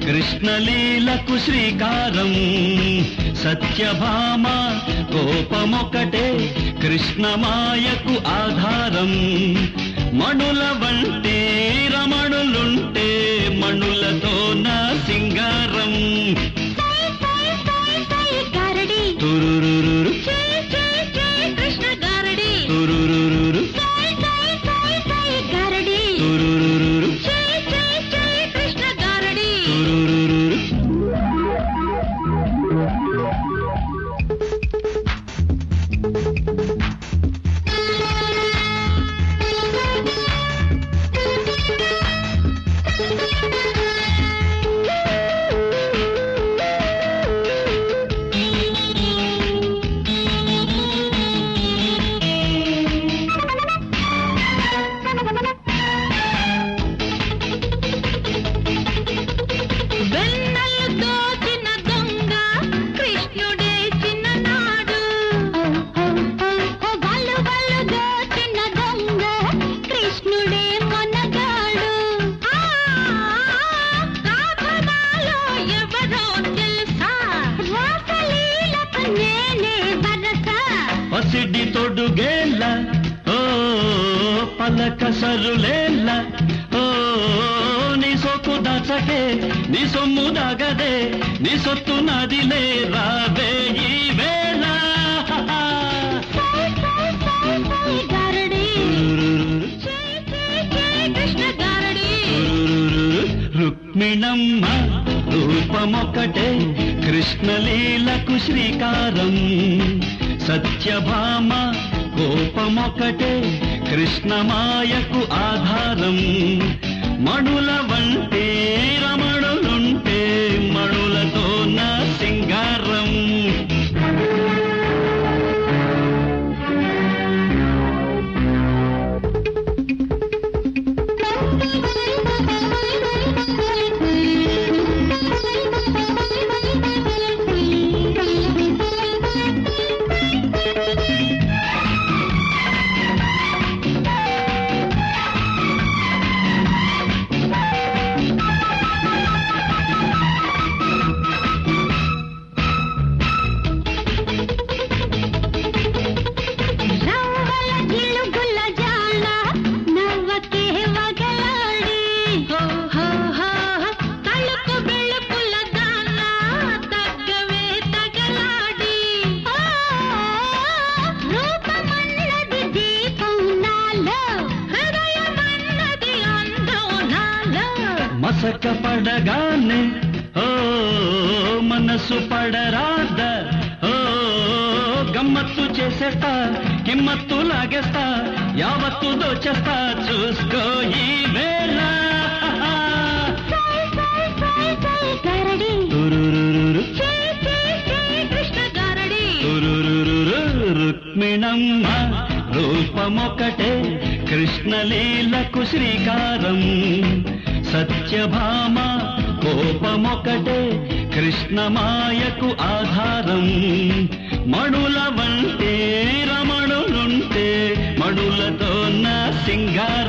కృష్ణలీలకు శ్రీకారం సత్యభామ కోపమొకటే కృష్ణమాయకు ఆధారం మణుల వంటి రమణులుంటే మణులతో నా సింగారం సై సై సై సై గారడి తురురురు చే చే చే కృష్ణ గారడి తురురురు సై సై సై సై గారడి తురురురు చే చే చే కృష్ణ గారడి తురురురు వెన్నెలు దోచిన దొంగ కృష్ణుడే చిన్ననాడు వాళ్ళు వాళ్ళు దోచిన దొంగ కృష్ణుడే మొనగాడు ఆ, రాధనాలో ఎవరో తెలుసా రాసలీలకు నేనే వరస పసిడి తొడుగేళ్ళ ఓ పలక సరులేళ్ళ ఓ నీ సొక్కు దాచకే నీ సొమ్ము దాగదే నీ సొత్తు నదిలే రావే ఈ వేళ సై సై సై సై గారడి తురురురు, చే చే చే కృష్ణ గారడి తురురురు. రుక్మిణమ్మ రూపమొకటే కృష్ణలీలకు శ్రీకారం సత్యభామ కోపమొకటే కృష్ణమాయకు ఆధారం మణుల వంటి రమణులుంటే మణులతో నా సింగారం రవ్వల జిలుగుల జాల నవ్వకే వగలాడి హో హో హో తలుపు బెళుపుల దాన తగ్గవే తగలాడి ఆ, రూపమన్నది దీపం నాలో హృదయమన్నది అందం నాలో మసక పడగానే ఓ మనసు పడరాద ఓ గమ్మత్తు చేసేస్తా కిమ్మత్తు లాగేస్తా యావత్తు దోచేస్తా చూసుకో ఈ వేళ సై సై సై సై గారడి తురురురు, చే చే చే కృష్ణ గారడి తురురురు, రుక్మిణమ్మ రూపమొకటే కృష్ణలీలకు శ్రీకారం సత్యభామ కోపమొకటే కృష్ణమాయకు ఆధారం మణుల వంటి రమణులుంటే మణులతో నా సింగారం